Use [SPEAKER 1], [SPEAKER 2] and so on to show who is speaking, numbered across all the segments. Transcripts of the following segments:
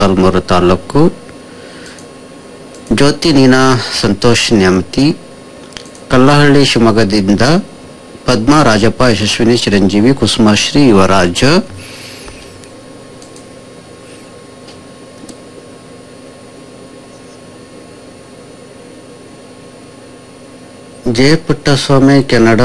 [SPEAKER 1] ಮೊಳಕಾಲ್ಮೂರು ತಾಲೂಕು ಜ್ಯೋತಿ ನೀನಾ ಸಂತೋಷ್ ನ್ಯಾಮತಿ ಕಲ್ಲಹಳ್ಳಿ ಶಿವಮೊಗ್ಗದಿಂದ Padma Rajappa Yashaswini Chiranjeevi Kusumashree Yuvaraj Jayaputtaswamy Canada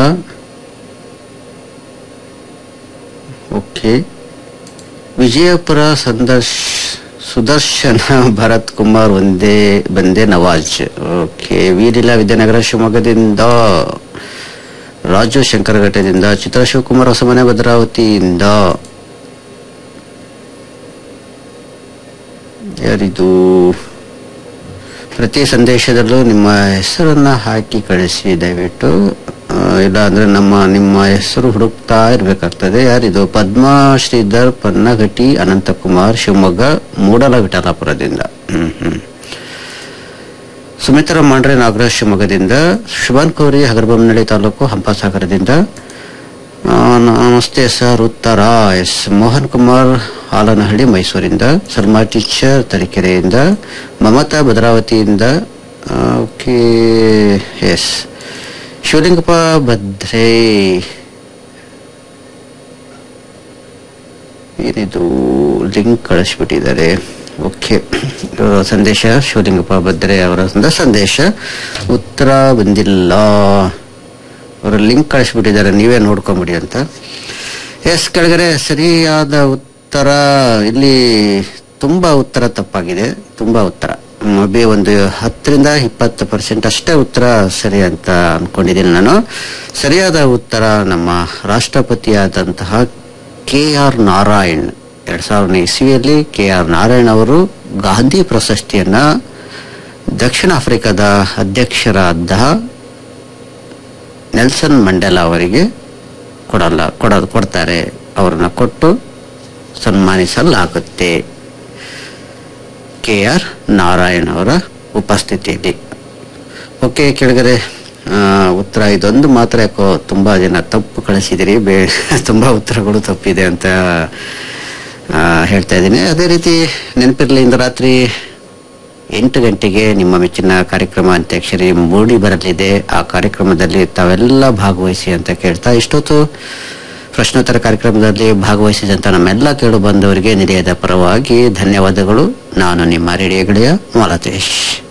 [SPEAKER 1] okay Vijayapura ಸಂದರ್ಶ್ ಸುದರ್ಶನ ಭರತ್ ಕುಮಾರ್ ಒಂದೇ ಬಂದೆ ನವಾಜ್ ಓಕೆ ವೀರಿಲ ವಿದ್ಯಾನಗರ ಶಿವಮೊಗ್ಗದಿಂದ ರಾಜು ಶಂಕರಘಟ್ಟದಿಂದ ಚಿತ್ರ ಶಿವಕುಮಾರ್ ಹೊಸಮನೆ ಭದ್ರಾವತಿಯಿಂದ ಯಾರಿದು ಪ್ರತಿ ಸಂದೇಶದಲ್ಲೂ ನಿಮ್ಮ ಹೆಸರನ್ನ ಹಾಕಿ ಕಳಿಸಿ ದಯವಿಟ್ಟು ಆ, ಇಲ್ಲ ಅಂದ್ರೆ ನಮ್ಮ ನಿಮ್ಮ ಹೆಸರು ಹುಡುಕ್ತಾ ಇರ್ಬೇಕಾಗ್ತದೆ ಯಾರಿದು ಪದ್ಮಾ ಶ್ರೀಧರ್ ಪನ್ನಘಟಿ ಅನಂತಕುಮಾರ್ ಶಿವಮೊಗ್ಗ ಮೂಡಲ ವಿಠಲಾಪುರದಿಂದ ಹ್ಮ್ ಹ್ಮ್ ಸುಮಿತ್ರಾ ಮಾಂಡ್ರೆ ನಾಗರಾಜ್ ಶಿವಮೊಗ್ಗದಿಂದ ಶುಭಾನ್ ಕೌರಿ ಹಗರಬೊಮ್ಮನಹಳ್ಳಿ ತಾಲೂಕು ಹಂಪಸಾಗರದಿಂದ ಆ, ನಮಸ್ತೆ ಸರ್ ಉತ್ತರ ಎಸ್ ಮೋಹನ್ ಕುಮಾರ್ ಹಾಲನಹಳ್ಳಿ ಮೈಸೂರಿಂದ ಸಲ್ಮಾ ಟೀಚರ್ ತರೀಕೆರೆಯಿಂದ ಮಮತಾ ಭದ್ರಾವತಿಯಿಂದ ಓಕೆ ಎಸ್ ಶಿವಲಿಂಗಪ್ಪ ಭದ್ರೆ ಏನಿದು ಲಿಂಕ್ ಕಳಿಸ್ಬಿಟ್ಟಿದ್ದಾರೆ ಓಕೆ ಇವರ ಸಂದೇಶ ಶಿವಲಿಂಗಪ್ಪ ಭದ್ರೆ ಅವರ ಸಂದೇಶ ಉತ್ತರ ಬಂದಿಲ್ಲ ಅವರು ಲಿಂಕ್ ಕಳಿಸ್ಬಿಟ್ಟಿದ್ದಾರೆ ನೀವೇ ನೋಡ್ಕೊಂಬಿಡಿ ಅಂತ ಎಸ್ ಕೆಳಗಡೆ ಸರಿಯಾದ ಉತ್ತರ ಇಲ್ಲಿ ತುಂಬಾ ಉತ್ತರ ತಪ್ಪಾಗಿದೆ ತುಂಬಾ ಉತ್ತರ ಮೇ ಒಂದು ಹತ್ತರಿಂದ ಇಪ್ಪತ್ತು ಪರ್ಸೆಂಟ್ ಅಷ್ಟೇ ಉತ್ತರ ಸರಿ ಅಂತ ಅನ್ಕೊಂಡಿದ್ದೀನಿ ನಾನು ಸರಿಯಾದ ಉತ್ತರ ನಮ್ಮ ರಾಷ್ಟ್ರಪತಿಯಾದಂತಹ ಕೆ ಆರ್ ನಾರಾಯಣ್ ಎರಡ್ ಸಾವಿರದ ಇಸ್ವಿಯಲ್ಲಿ ಕೆ ಆರ್ ನಾರಾಯಣ್ ಅವರು ಗಾಂಧಿ ಪ್ರಶಸ್ತಿಯನ್ನ ದಕ್ಷಿಣ ಆಫ್ರಿಕಾದ ಅಧ್ಯಕ್ಷರಾದ ನೆಲ್ಸನ್ ಮಂಡೇಲಾ ಅವರಿಗೆ ಕೊಡಲ್ಲ ಕೊಡ ಕೊಡ್ತಾರೆ ಅವರನ್ನ ಕೊಟ್ಟು ಸನ್ಮಾನಿಸಲಾಗುತ್ತೆ ಕೆ ಆರ್ ನಾರಾಯಣ್ ಅವರ ಉಪಸ್ಥಿತಿಯಲ್ಲಿ ಓಕೆ ಕೆಳಗಡೆ ಆ, ಉತ್ತರ ಇದೊಂದು ಮಾತ್ರ ಯಾಕೋ ತುಂಬಾ ಜನ ತಪ್ಪು ಕಳಿಸಿದಿರಿ ಬೇ ತುಂಬಾ ಉತ್ತರಗಳು ತಪ್ಪಿದೆ ಅಂತ ಆ, ಹೇಳ್ತಾ ಇದ್ದೀನಿ ಅದೇ ರೀತಿ ನೆನಪಿರ್ಲಿ ಇಂದು ರಾತ್ರಿ ಎಂಟು ಗಂಟೆಗೆ ನಿಮ್ಮ ಮೆಚ್ಚಿನ ಕಾರ್ಯಕ್ರಮ ಅಂತ್ಯಾಕ್ಷರಿ ಮೂಡಿ ಬರಲಿದೆ ಆ ಕಾರ್ಯಕ್ರಮದಲ್ಲಿ ತಾವೆಲ್ಲ ಭಾಗವಹಿಸಿ ಅಂತ ಕೇಳ್ತಾ ಇಷ್ಟೊತ್ತು ಪ್ರಶ್ನೋತ್ತರ ಕಾರ್ಯಕ್ರಮದಲ್ಲಿ ಭಾಗವಹಿಸಿದಂತ ನಮ್ಮೆಲ್ಲ ಕೇಳು ಬಂದವರಿಗೆ ನಿಲಯದ ಪರವಾಗಿ ಧನ್ಯವಾದಗಳು ನಾನು ನಿಮ್ಮ ರೇಡಿಯೋ ಗೆಳೆಯ ಮಾಲತೇಶ್